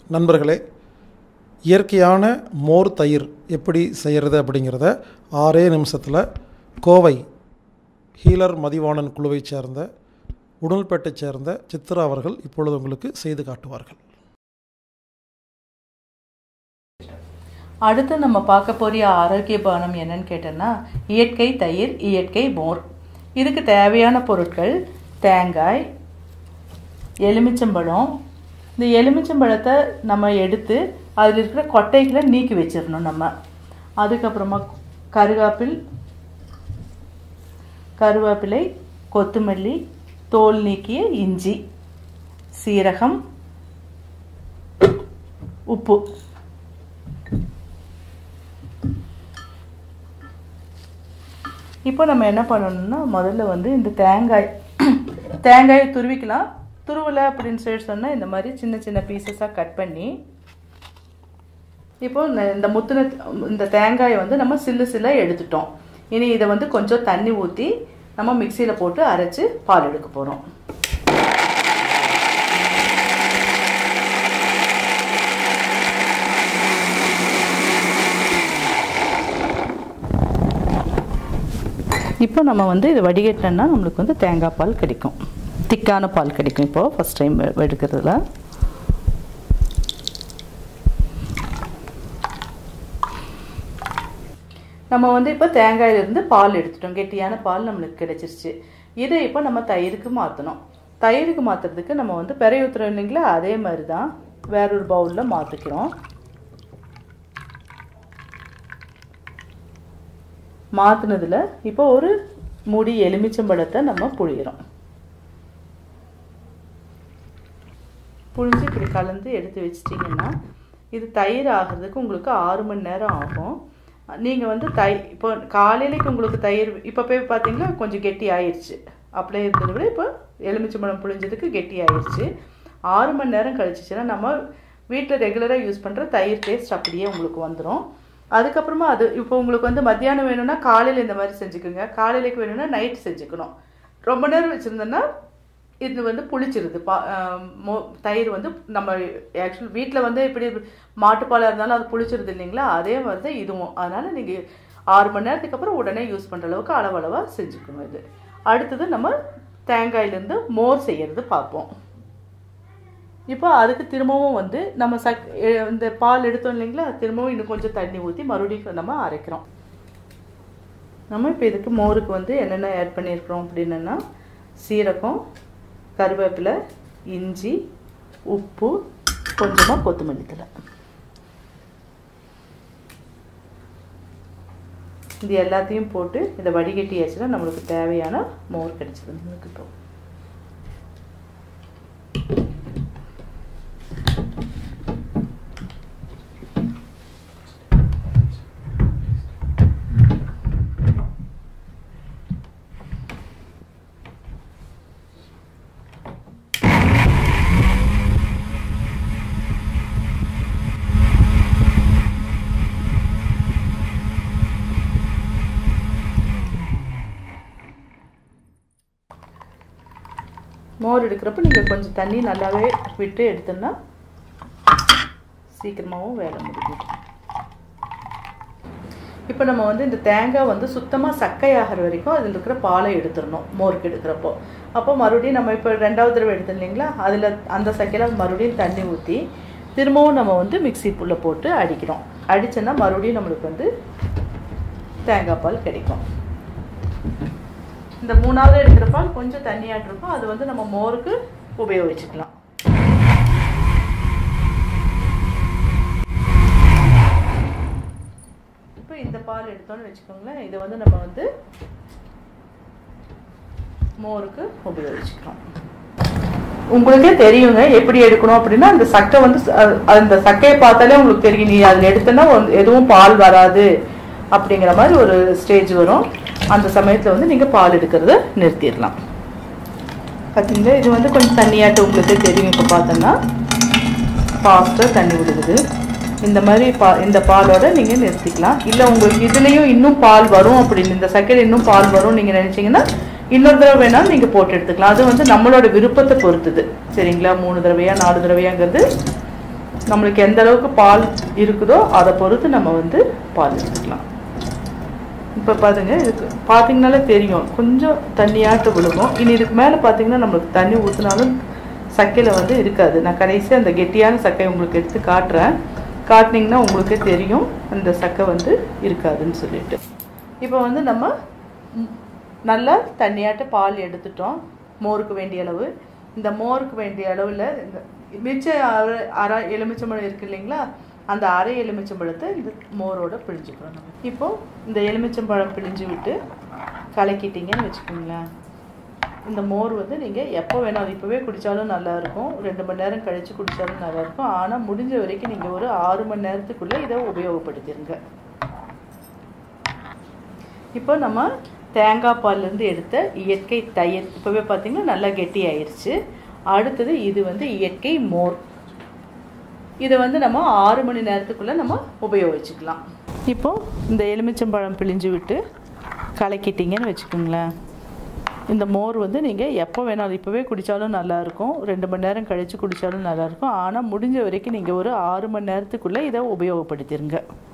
நண்பர்களே இயற்கையான மோர் தயிர் எப்படி செய்கிறது அப்படிங்கிறத ஆறே நிமிஷத்தில் கோவை ஹீலர் மதிவாணன் குழுவைச் சேர்ந்த உடல்பேட்டைச் சேர்ந்த சித்ரா அவர்கள் இப்பொழுது உங்களுக்கு செய்து காட்டுவார்கள் அடுத்து நம்ம பார்க்க போகிற ஆரோக்கிய பானம் என்னன்னு கேட்டோன்னா இயற்கை தயிர் இயற்கை மோர் இதுக்கு தேவையான பொருட்கள் தேங்காய் எலுமிச்சம்பழம் இந்த எலுமிச்சம்பழத்தை நம்ம எடுத்து அதில் இருக்கிற கொட்டைகளை நீக்கி வச்சிடணும் நம்ம அதுக்கப்புறமா கருகாப்பில் கருவேப்பிலை கொத்தமல்லி தோல் நீக்கிய இஞ்சி சீரகம் உப்பு இப்போ நம்ம என்ன பண்ணணும்னா முதல்ல வந்து இந்த தேங்காய் தேங்காயை துருவிக்கலாம் துருவலை அப்படின்னு சொல்லி சொன்னால் இந்த மாதிரி சின்ன சின்ன பீசஸாக கட் பண்ணி இப்போ இந்த- இந்த முத்துன இந்த தேங்காயை வந்து நம்ம சில்லு சில்லாக எடுத்துட்டோம் இனி இதை வந்து கொஞ்சம் தண்ணி ஊற்றி நம்ம மிக்சியில் போட்டு அரைச்சி பால் எடுக்க போகிறோம் இப்போ நம்ம வந்து இது வடிகட்டினோம்னா நம்மளுக்கு வந்து தேங்காய் பால் கிடைக்கும் திக்கான பால் கிடைக்கும் இப்போது ஃபஸ்ட் டைம் எடுக்கிறதுல நம்ம வந்து இப்போ தேங்காயிலிருந்து பால் எடுத்துட்டோம் கெட்டியான பால் நம்மளுக்கு கிடைச்சிருச்சு இதை இப்போ நம்ம தயிருக்கு மாற்றணும் தயிருக்கு மாற்றுறதுக்கு நம்ம வந்து பெரிய ஊற்றுறோம் இல்லைங்களா அதே மாதிரி தான் வேறொரு பவுலில் மாற்றிக்கிறோம் மாற்றினதில் இப்போ ஒரு மூடி எலுமிச்சம்பழத்தை நம்ம புழிகிறோம் புழிஞ்சு இப்படி கலந்து எடுத்து வச்சிட்டிங்கன்னா இது தயிர் ஆகிறதுக்கு உங்களுக்கு ஆறு மணி நேரம் ஆகும் நீங்கள் வந்து தை இப்போ காலையிலைக்கு உங்களுக்கு தயிர் இப்போ போய் பார்த்தீங்கன்னா கொஞ்சம் கெட்டி ஆயிடுச்சு அப்படியே இருக்கிறத விட இப்போ எலுமிச்சம்பழம் புழிஞ்சதுக்கு கெட்டி ஆயிடுச்சு ஆறு மணி நேரம் கழிச்சிச்சுன்னா நம்ம வீட்டில் ரெகுலராக யூஸ் பண்ணுற தயிர் டேஸ்ட் அப்படியே உங்களுக்கு வந்துடும் அதுக்கப்புறமா அது இப்போ உங்களுக்கு வந்து மத்தியானம் வேணும்னா காலையில் இந்த மாதிரி செஞ்சுக்கோங்க காலையிலைக்கு வேணும்னா நைட் செஞ்சுக்கணும் ரொம்ப நேரம் வச்சுருந்தோன்னா இது வந்து புளிச்சிருது பா ஆஹ் மோ தயிர் வந்து நம்ம ஆக்சுவல் வீட்டில் வந்து இப்படி மாட்டுப்பாலாக இருந்தாலும் அது புளிச்சிருது இல்லைங்களா அதே மாதிரி தான் இதுவும் அதனால் நீங்கள் ஆறு மணி நேரத்துக்கு அப்புறம் உடனே யூஸ் பண்ணுற அளவுக்கு அளவளவாக செஞ்சுக்கணும் இது அடுத்தது நம்ம தேங்காயிலேருந்து மோர் செய்யறது பார்ப்போம் இப்போ அதுக்கு திரும்பவும் வந்து நம்ம சக் எ- இந்த பால் எடுத்தோம் இல்லைங்களா திரும்பவும் இன்னும் கொஞ்சம் தண்ணி ஊற்றி மறுபடியும் நம்ம அரைக்கிறோம் நம்ம இப்போ இதுக்கு மோருக்கு வந்து என்னென்ன ஆட் பண்ணியிருக்கிறோம் அப்படின்னா சீரகம் கருவேப்பிலை இஞ்சி உப்பு கொஞ்சமாக கொத்தமல்லி தழை இது எல்லாத்தையும் போட்டு இதை வடிகட்டியாச்சுன்னா நம்மளுக்கு தேவையான மோர் கிடைச்சிது நம்மளுக்கு இப்போ மோர் எடுக்கிறப்ப நீங்கள் கொஞ்சம் தண்ணி நல்லாவே விட்டு எடுத்தோம்னா சீக்கிரமாகவும் வேலை முடியும் இப்போ நம்ம வந்து இந்த தேங்காய் வந்து சுத்தமாக சக்கையாகிற வரைக்கும் அதில் இருக்கிற பாலை எடுத்துடணும் மோருக்கு எடுக்கிறப்போ அப்போ மறுபடியும் நம்ம இப்போ ரெண்டாவது தடவை எடுத்தோம் இல்லைங்களா அதில் அந்த சக்கையில் மறுபடியும் தண்ணி ஊற்றி திரும்பவும் நம்ம வந்து மிக்ஸி புல்ல போட்டு அடிக்கிறோம் அடிச்சோன்னா மறுபடியும் நம்மளுக்கு வந்து தேங்காய் பால் கிடைக்கும் இந்த மூணாவது எடுக்கிற பால் கொஞ்சம் தண்ணியாட்டு இருக்கும் அது வந்து நம்ம மோருக்கு உபயோகிச்சுக்கலாம் இப்போ இந்த பால் எடுத்தோம்னு வச்சுக்கோங்களேன் இதை வந்து நம்ம வந்து மோருக்கு உபயோகிச்சுக்கிறோம் உங்களுக்கே தெரியுங்க எப்படி எடுக்கணும் அப்படின்னா அந்த சக்கை வந்து ச- அ- அந்த சக்கையை பார்த்தாலே உங்களுக்கு தெரியும் நீ அதில் எடுத்தனா எதுவும் பால் வராது அப்படிங்கிற மாதிரி ஒரு ஸ்டேஜ் வரும் அந்த சமயத்தில் வந்து நீங்கள் பால் எடுக்கிறத நிறுத்திடலாம் பார்த்தீங்களா இது வந்து கொஞ்சம் தண்ணியாட்டு உங்களுக்கு தெரியும் இப்போ பார்த்தோன்னா ஃபாஸ்ட்டாக தண்ணி விடுது இந்த மாதிரி பா இந்த பாலோட நீங்கள் நிறுத்திக்கலாம் இல்லை உங்களுக்கு இதுலேயும் இன்னும் பால் வரும் அப்படின்னு இந்த சக்கரை இன்னும் பால் வரும் நீங்கள் நினச்சிங்கன்னா இன்னொரு தடவை வேணாலும் நீங்கள் போட்டு எடுத்துக்கலாம் அது வந்து நம்மளோட விருப்பத்தை பொறுத்தது சரிங்களா மூணு தடவையா நாலு தடவையாங்கிறது நம்மளுக்கு எந்த அளவுக்கு பால் இருக்குதோ அதை பொறுத்து நம்ம வந்து பால் எடுத்துக்கலாம் இப்போ பாருங்க இதுக்கு பார்த்தீங்கனாலே தெரியும் கொஞ்சம் தண்ணியாட்டு விழுகும் இனி இதுக்கு மேலே பார்த்தீங்கன்னா நம்மளுக்கு தண்ணி ஊற்றினாலும் சக்கையில் வந்து இருக்காது நான் கடைசியாக அந்த கெட்டியான சக்கையை உங்களுக்கு எடுத்து காட்டுறேன் காட்டினீங்கன்னா உங்களுக்கே தெரியும் அந்த சக்கை வந்து இருக்காதுன்னு சொல்லிட்டு இப்போ வந்து நம்ம ம், நல்லா தண்ணியாட்ட பால் எடுத்துட்டோம் மோருக்கு வேண்டிய அளவு இந்த மோருக்கு வேண்டிய அளவில் இந்த மிச்ச அரை அரை எலுமிச்சம்பழம் இருக்கு இல்லைங்களா அந்த அரை எலுமிச்சம்பழத்தை இந்த மோரோட பிழிஞ்சுக்கிறோம் நம்ம இப்போ இந்த எலுமிச்சம்பழம் பிழிஞ்சு விட்டு கலக்கிட்டீங்கன்னு வச்சுக்கோங்களேன் இந்த மோர் வந்து நீங்கள் எப்போ வேணும் அது இப்போவே குடித்தாலும் நல்லாயிருக்கும் ரெண்டு மணி நேரம் கழித்து குடித்தாலும் நல்லாயிருக்கும் ஆனால் முடிஞ்ச வரைக்கும் நீங்கள் ஒரு ஆறு மணி நேரத்துக்குள்ளே இதை உபயோகப்படுத்திடுங்க இப்போ நம்ம தேங்காய் பால்லேருந்து எடுத்த இயற்கை தயிர் இப்போவே பார்த்தீங்கன்னா நல்லா கெட்டி ஆயிருச்சு அடுத்தது இது வந்து இயற்கை மோர் இதை வந்து நம்ம ஆறு மணி நேரத்துக்குள்ளே நம்ம உபயோகிச்சுக்கலாம் இப்போ இந்த எலுமிச்சம்பழம் பிழிஞ்சு விட்டு கலக்கிட்டீங்கன்னு வச்சுக்கோங்களேன் இந்த மோர் வந்து நீங்கள் எப்போ வேணாலும் இப்போவே குடித்தாலும் நல்லாயிருக்கும் ரெண்டு மணி நேரம் கழித்து குடித்தாலும் நல்லாயிருக்கும் ஆனால் முடிஞ்ச வரைக்கும் நீங்கள் ஒரு ஆறு மணி நேரத்துக்குள்ளே இதை உபயோகப்படுத்திடுங்க